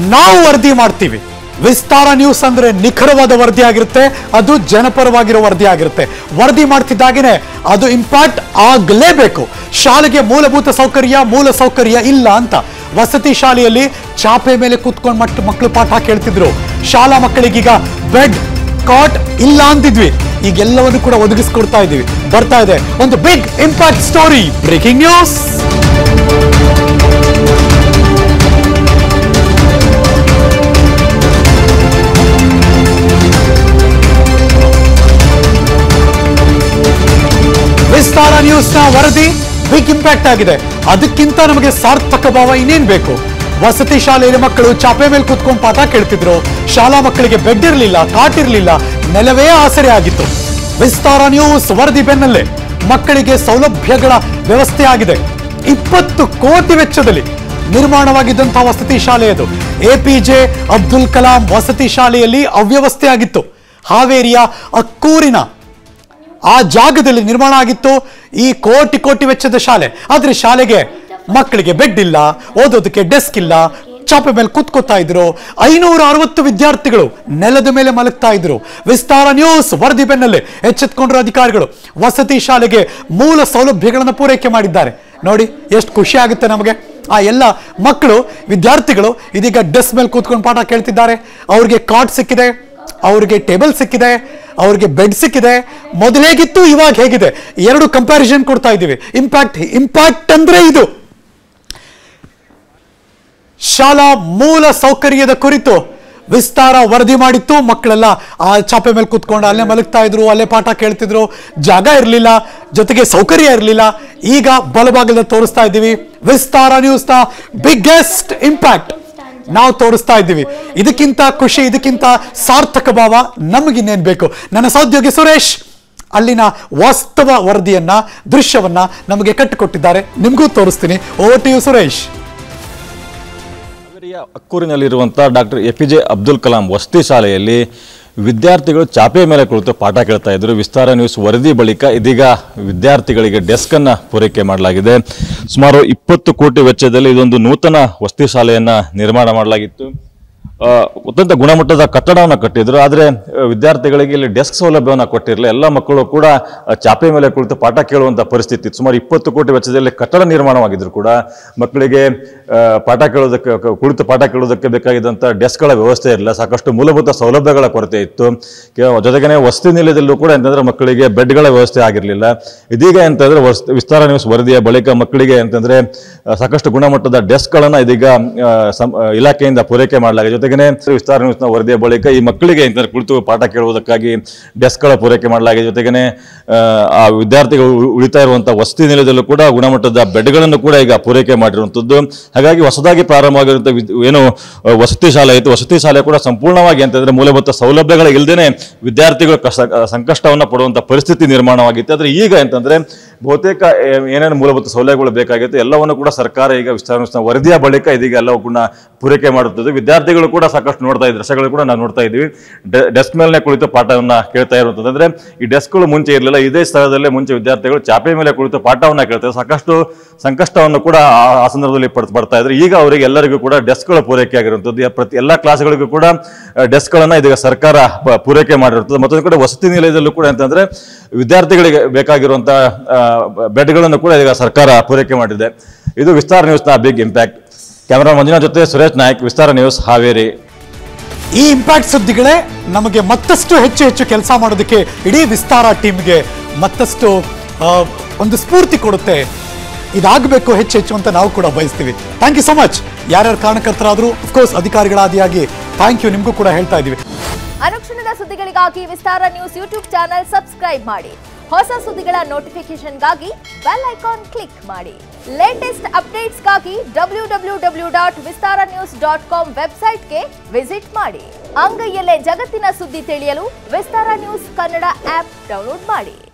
ನಾವು ವರದಿ ಮಾಡ್ತೀವಿ ವಿಸ್ತಾರ ನ್ಯೂಸ್ ಅಂದ್ರೆ ನಿಖರವಾದ ವರದಿ ಆಗಿರುತ್ತೆ ಅದು ಜನಪರವಾಗಿರೋ ವರದಿ ಆಗಿರುತ್ತೆ ವರದಿ ಮಾಡ್ತಿದ್ದಾಗೇನೆ ಅದು ಇಂಪ್ಯಾಕ್ಟ್ ಆಗಲೇಬೇಕು ಶಾಲೆಗೆ ಮೂಲಭೂತ ಸೌಕರ್ಯ ಮೂಲ ಸೌಕರ್ಯ ಇಲ್ಲ ಅಂತ ವಸತಿ ಶಾಲೆಯಲ್ಲಿ ಚಾಪೆ ಮೇಲೆ ಕೂತ್ಕೊಂಡು ಮಟ್ಟು ಮಕ್ಕಳು ಪಾಠ ಕೇಳ್ತಿದ್ರು ಶಾಲಾ ಮಕ್ಕಳಿಗೀಗ ಬೆಡ್ ಕಾಟ್ ಇಲ್ಲ ಅಂತಿದ್ವಿ ಈಗೆಲ್ಲವನ್ನು ಕೂಡ ಒದಗಿಸ್ಕೊಡ್ತಾ ಇದೀವಿ ಬರ್ತಾ ಇದೆ ಒಂದು big impact story breaking news Vistara news ನ ವರದಿ ಬಿಗ್ ಇಂಪ್ಯಾಕ್ಟ್ ಆಗಿದೆ ಅದಕ್ಕಿಂತ ನಮಗೆ ಸಾರ್ಥಕ ಭಾವ ಇನ್ನೇನ್ ಬೇಕು ವಸತಿ ಶಾಲೆಯಲ್ಲಿ ಮಕ್ಕಳು ಚಾಪೆ ಮೇಲೆ ಕೂತ್ಕೊಂಡು ಪಾಠ ಕೇಳ್ತಿದ್ರು ಶಾಲಾ ಮಕ್ಕಳಿಗೆ ಬೆಡ್ ಇರಲಿಲ್ಲ ಕಾಟ್ ಇರಲಿಲ್ಲ ನೆಲವೇ ಆಸರೆ ಆಗಿತ್ತು ವಿಸ್ತಾರ ನ್ಯೂಸ್ ವರದಿ ಬೆನ್ನಲ್ಲೇ ಮಕ್ಕಳಿಗೆ ಸೌಲಭ್ಯಗಳ ವ್ಯವಸ್ಥೆ ಆಗಿದೆ ಇಪ್ಪತ್ತು ಕೋಟಿ ವೆಚ್ಚದಲ್ಲಿ ನಿರ್ಮಾಣವಾಗಿದ್ದಂತಹ ವಸತಿ ಶಾಲೆ ಅದು ಎಪಿಜೆ ಅಬ್ದುಲ್ ಕಲಾಂ ವಸತಿ ಶಾಲೆಯಲ್ಲಿ ಅವ್ಯವಸ್ಥೆ ಆಗಿತ್ತು ಹಾವೇರಿಯ ಅಕ್ಕೂರಿನ ಆ ಜಾಗದಲ್ಲಿ ನಿರ್ಮಾಣ ಆಗಿತ್ತು ಈ ಕೋಟಿ ಕೋಟಿ ವೆಚ್ಚದ ಶಾಲೆ ಆದ್ರೆ ಶಾಲೆಗೆ ಮಕ್ಕಳಿಗೆ ಬೆಡ್ ಇಲ್ಲ ಓದೋದಕ್ಕೆ ಡೆಸ್ಕ್ ಇಲ್ಲ ಚಾಪೆ ಮೇಲೆ ಕೂತ್ಕೋತಾ ಇದ್ರು ಐನೂರ ಅರವತ್ತು ವಿದ್ಯಾರ್ಥಿಗಳು ನೆಲದ ಮೇಲೆ ಮಲಗ್ತಾ ಇದ್ರು ವಿಸ್ತಾರ ನ್ಯೂಸ್ ವರದಿ ಬೆನ್ನಲ್ಲೇ ಎಚ್ಚೆತ್ಕೊಂಡ್ರ ಅಧಿಕಾರಿಗಳು ವಸತಿ ಶಾಲೆಗೆ ಮೂಲ ಸೌಲಭ್ಯಗಳನ್ನು ಪೂರೈಕೆ ಮಾಡಿದ್ದಾರೆ ನೋಡಿ ಎಷ್ಟು ಖುಷಿ ಆಗುತ್ತೆ ನಮಗೆ ಆ ಎಲ್ಲ ಮಕ್ಕಳು ವಿದ್ಯಾರ್ಥಿಗಳು ಇದೀಗ ಡೆಸ್ಕ್ ಮೇಲೆ ಕೂತ್ಕೊಂಡು ಪಾಠ ಕೇಳ್ತಿದ್ದಾರೆ ಅವ್ರಿಗೆ ಕಾಟ್ ಸಿಕ್ಕಿದೆ ಅವ್ರಿಗೆ ಟೇಬಲ್ ಸಿಕ್ಕಿದೆ ಅವ್ರಿಗೆ ಬೆಡ್ ಸಿಕ್ಕಿದೆ ಮೊದಲು ಹೇಗಿತ್ತು ಇವಾಗ ಹೇಗಿದೆ ಎರಡು ಕಂಪ್ಯಾರಿಸನ್ ಕೊಡ್ತಾ ಇದ್ದೀವಿ ಇಂಪ್ಯಾಕ್ಟ್ ಇಂಪ್ಯಾಕ್ಟ್ ಅಂದ್ರೆ ಇದು ಶಾಲಾ ಮೂಲ ಸೌಕರ್ಯದ ಕುರಿತು ವಿಸ್ತಾರ ವರದಿ ಮಾಡಿತ್ತು ಮಕ್ಕಳೆಲ್ಲ ಆ ಚಾಪೆ ಮೇಲೆ ಕೂತ್ಕೊಂಡು ಅಲ್ಲೇ ಮಲಗ್ತಾ ಇದ್ರು ಅಲ್ಲೇ ಪಾಠ ಕೇಳ್ತಿದ್ರು ಜಾಗ ಇರಲಿಲ್ಲ ಜೊತೆಗೆ ಸೌಕರ್ಯ ಇರಲಿಲ್ಲ ಈಗ ಬಲಭಾಗದ ತೋರಿಸ್ತಾ ಇದ್ದೀವಿ ವಿಸ್ತಾರ ನ್ಯೂಸ್ನ ಬಿಗ್ಗೆಸ್ಟ್ ಇಂಪ್ಯಾಕ್ಟ್ ನಾವು ತೋರಿಸ್ತಾ ಇದ್ದೀವಿ ಇದಕ್ಕಿಂತ ಖುಷಿ ಇದಕ್ಕಿಂತ ಸಾರ್ಥಕ ಭಾವ ನಮಗಿನ್ನೇನ್ ಬೇಕು ನನ್ನ ಸಹೋದ್ಯೋಗಿ ಸುರೇಶ್ ಅಲ್ಲಿನ ವಾಸ್ತವ ವರದಿಯನ್ನ ದೃಶ್ಯವನ್ನ ನಮಗೆ ಕಟ್ಟಿಕೊಟ್ಟಿದ್ದಾರೆ ನಿಮಗೂ ತೋರಿಸ್ತೀನಿ ಓ ಟಿ ಯು ಸುರೇಶ್ ಹಾವೇರಿಯ ಅಕ್ಕೂರಿನಲ್ಲಿರುವಂಥ doctor A P J Abdul Kalam ವಸತಿ ಶಾಲೆಯಲ್ಲಿ ವಿದ್ಯಾರ್ಥಿಗಳು ಚಾಪೆ ಮೇಲೆ ಕುಳಿತು ಪಾಠ ಕೇಳ್ತಾ ಇದ್ರು ವಿಸ್ತಾರ ನ್ಯೂಸ್ ವರದಿ ಬಳಿಕ ಇದೀಗ ವಿದ್ಯಾರ್ಥಿಗಳಿಗೆ ಡೆಸ್ಕ್ ಅನ್ನ ಪೂರೈಕೆ ಮಾಡಲಾಗಿದೆ ಸುಮಾರು ಇಪ್ಪತ್ತು ಕೋಟಿ ವೆಚ್ಚದಲ್ಲಿ ಇದೊಂದು ನೂತನ ವಸತಿ ಶಾಲೆಯನ್ನ ನಿರ್ಮಾಣ ಮಾಡಲಾಗಿತ್ತು ಆ, ಅತ್ಯಂತ ಗುಣಮಟ್ಟದ ಕಟ್ಟಡವನ್ನು ಕಟ್ಟಿದ್ರು ಆದರೆ ಆ, ವಿದ್ಯಾರ್ಥಿಗಳಿಗೆ ಇಲ್ಲಿ ಡೆಸ್ಕ್ ಸೌಲಭ್ಯವನ್ನು ಕೊಟ್ಟಿರಲಿಲ್ಲ ಎಲ್ಲ ಮಕ್ಕಳು ಕೂಡ ಆ, ಚಾಪೆ ಮೇಲೆ ಕುಳಿತು ಪಾಠ ಕೇಳುವಂತ ಪರಿಸ್ಥಿತಿ ಇತ್ತು. ಸುಮಾರು ಇಪ್ಪತ್ತು ಕೋಟಿ ವೆಚ್ಚದಲ್ಲಿ ಕಟ್ಟಡ ನಿರ್ಮಾಣವಾಗಿದ್ರು ಕೂಡ ಮಕ್ಕಳಿಗೆ ಆ, ಪಾಠ ಕೇಳೋದಕ್ಕೆ ಕ- ಕುಳಿತು ಪಾಠ ಕೇಳೋದಕ್ಕೆ ಬೇಕಾಗಿದ್ದಂಥ ಡೆಸ್ಕ್ಗಳ ವ್ಯವಸ್ಥೆ ಇರಲಿಲ್ಲ ಸಾಕಷ್ಟು ಮೂಲಭೂತ ಸೌಲಭ್ಯಗಳ ಕೊರತೆ ಇತ್ತು ಕೆ- ಜೊತೆಗೆ ವಸತಿ ನಿಲಯದಲ್ಲೂ ಕೂಡ ಅಂತಂದ್ರೆ ಮಕ್ಕಳಿಗೆ ಬೆಡ್ಗಳ ವ್ಯವಸ್ಥೆ ಆಗಿರಲಿಲ್ಲ ಇದೀಗ ಅಂತಂದ್ರೆ ವಸ್- ವಿಸ್ತಾರ ನ್ಯೂಸ್ ವರದಿಯ ಬಳಿಕ ಮಕ್ಕಳಿಗೆ ಅಂತಂದ್ರೆ ಆ, ಸಾಕಷ್ಟು ಗುಣಮಟ್ಟದ ಡೆಸ್ಕ್ಗಳನ್ನ ಇದೀಗ ಆ, ಸಂ- ಆ, ಇಲಾಖೆಯಿಂದ ಪೂರೈಕೆ ಮಾಡಲಾಗಿದೆ ಜೊತೆಗೆ ವಿಸ್ತಾರ ನ್ಯೂಸ್ನ ವರದಿಯ ಬಳಿಕ ಈ ಮಕ್ಕಳಿಗೆ ಅಂತಂದ್ರೆ ಕುಳಿತು ಪಾಠ ಕೇಳುವುದಕ್ಕಾಗಿ ಡೆಸ್ಕ್ಗಳ ಪೂರೈಕೆ ಮಾಡಲಾಗಿದೆ ಜೊತೆಗೆ ಆ ವಿದ್ಯಾರ್ಥಿಗಳು ಉ- ಉಳಿತಾ ಇರುವಂತಹ ವಸತಿ ನಿಲಯದಲ್ಲೂ ಕೂಡ ಗುಣಮಟ್ಟದ ಬೆಡ್ಗಳನ್ನು ಕೂಡ ಈಗ ಪೂರೈಕೆ ಮಾಡಿರುವಂಥದ್ದು ಹಾಗಾಗಿ ಹೊಸದಾಗಿ ಪ್ರಾರಂಭವಾಗಿರುವಂಥ ವಿದ್- ಏನು ಆ, ವಸತಿ ಶಾಲೆ ಇತ್ತು ವಸತಿ ಶಾಲೆ ಕೂಡ ಸಂಪೂರ್ಣವಾಗಿ ಅಂತಂದ್ರೆ ಮೂಲಭೂತ ಸೌಲಭ್ಯಗಳು ಇಲ್ಲದೇನೆ ವಿದ್ಯಾರ್ಥಿಗಳು ಕಷ್ಟ ಸಂಕಷ್ಟವನ್ನು ಪಡುವಂಥ ಪರಿಸ್ಥಿತಿ ನಿರ್ಮಾಣವಾಗಿತ್ತು ಆದರೆ ಈಗ ಅಂತಂದ್ರೆ ಬಹುತೇಕ ಏ- ಏನೇನು ಮೂಲಭೂತ ಸೌಲಭ್ಯಗಳು ಬೇಕಾಗಿತ್ತು ಎಲ್ಲವನ್ನು ಕೂಡ ಸರ್ಕಾರ ಈಗ ವಿಸ್ತಾರ ವರದಿಯ ಬಳಿಕ ಇದೀಗ ಎಲ್ಲವೂ ಕೂಡ ಪೂರೈಕೆ ಮಾಡುತ್ತದೆ ವಿದ್ಯಾರ್ಥಿಗಳು ಕೂಡ ಸಾಕಷ್ಟು ನೋಡ್ತಾ ಇದ್ದಾರೆ ದೃಶ್ಯಗಳು ಕೂಡ ನಾವು ನೋಡ್ತಾ ಇದ್ದೀವಿ ಡೆಸ್ಕ್ ಮೇಲೆ ಕುಳಿತು ಪಾಠವನ್ನ ಕೇಳ್ತಾ ಇರುವಂಥದ್ದು ಅಂದ್ರೆ ಈ ಡೆಸ್ಕ್ಗಳು ಮುಂಚೆ ಇರಲಿಲ್ಲ ಇದೇ ಸ್ಥಳದಲ್ಲೇ ಮುಂಚೆ ವಿದ್ಯಾರ್ಥಿಗಳು ಚಾಪೆ ಮೇಲೆ ಕುಳಿತು ಪಾಠವನ್ನ ಕೇಳ್ತಾರೆ ಸಾಕಷ್ಟು ಸಂಕಷ್ಟವನ್ನು ಕೂಡ ಆ ಆ ಸಂದರ್ಭದಲ್ಲಿ ಪಡ್ ಪಡ್ತಾ ಇದ್ದಾರೆ ಈಗ ಅವರಿಗೆ ಎಲ್ಲರಿಗೂ ಕೂಡ ಡೆಸ್ಕ್ಗಳ ಪೂರೈಕೆ ಆಗಿರುವಂಥದ್ದು ಯ- ಪ್ರತಿ ಎಲ್ಲ ಕ್ಲಾಸ್ಗಳಿಗೂ ಕೂಡ ಡೆಸ್ಕ್ಗಳನ್ನ ಇದೀಗ ಸರ್ಕಾರ ಪ- ಪೂರೈಕೆ ಮಾಡಿರುತ್ತದೆ ಮತ್ತೊಂದು ಕಡೆ ವಸತಿ ನಿಲಯದಲ್ಲೂ ಕೂಡ ಅಂತಂದ್ರೆ ವಿದ್ಯಾರ್ಥಿಗಳಿಗೆ ಬೇಕಾಗಿರುವಂತಹ ಬೆಡ್ಗಳನ್ನು ಕೂಡ ಈಗ ಸರ್ಕಾರ ಪೂರೈಕೆ ಮಾಡಿದೆ ಇದು ವಿಸ್ತಾರ ನ್ಯೂಸ್ನ ಬಿಗ್ ಇಂಪ್ಯಾಕ್ಟ್ ಕ್ಯಾಮರಾ ಮಂಜುನಾಥ್ ಜೊತೆ ಸುರೇಶ್ ನಾಯ್ಕ್ ವಿಸ್ತಾರ ನ್ಯೂಸ್ ಹಾವೇರಿ ಈ ಇಂಪ್ಯಾಕ್ಟ್ ಸುದ್ದಿಗಳೇ ನಮಗೆ ಮತ್ತಷ್ಟು ಹೆಚ್ಚು ಹೆಚ್ಚು ಕೆಲಸ ಮಾಡೋದಕ್ಕೆ ಇಡೀ ವಿಸ್ತಾರ ಟೀಮ್ಗೆ ಮತ್ತಷ್ಟು ಆ, ಒಂದು ಸ್ಫೂರ್ತಿ ಕೊಡುತ್ತೆ ಇದಾಗಬೇಕು ಹೆಚ್ಚು ಹೆಚ್ಚು ಅಂತ ನಾವು ಕೂಡ ಬಯಸ್ತೀವಿ ಥ್ಯಾಂಕ್ ಯು ಸೊ ಮಚ್ ಯಾರ್ಯಾರು ಕಾರಣಕರ್ತರಾದರೂ ಅಫ್ಕೋರ್ಸ್ ಅಧಿಕಾರಿಗಳಾದಿಯಾಗಿ ಥ್ಯಾಂಕ್ ಯು ನಿಮಗೂ ಕೂಡ ಹೇಳ್ತಾ ಇದ್ದೀವಿ ಅನುಕ್ಷಣದ ಸುದ್ದಿಗಳಿಗಾಗಿ Vistara news YouTube channel subscribe ಮಾಡಿ ಹೊಸ ಸುದ್ದಿಗಳ ನೋಟಿಫಿಕೇಶನ್ಗಾಗಿ ಬೆಲ್ ಐಕಾನ್ ಕ್ಲಿಕ್ ಮಾಡಿ ಲೇಟೆಸ್ಟ್ ಅಪ್ಡೇಟ್ಸ್ಗಾಗಿ W W W dot Vistara news dot com ವೆಬ್ಸೈಟ್ಗೆ ವಿಸಿಟ್ ಮಾಡಿ ಅಂಗೈಯಲ್ಲೇ ಜಗತ್ತಿನ ಸುದ್ದಿ ತಿಳಿಯಲು Vistara news Kannada app download ಮಾಡಿ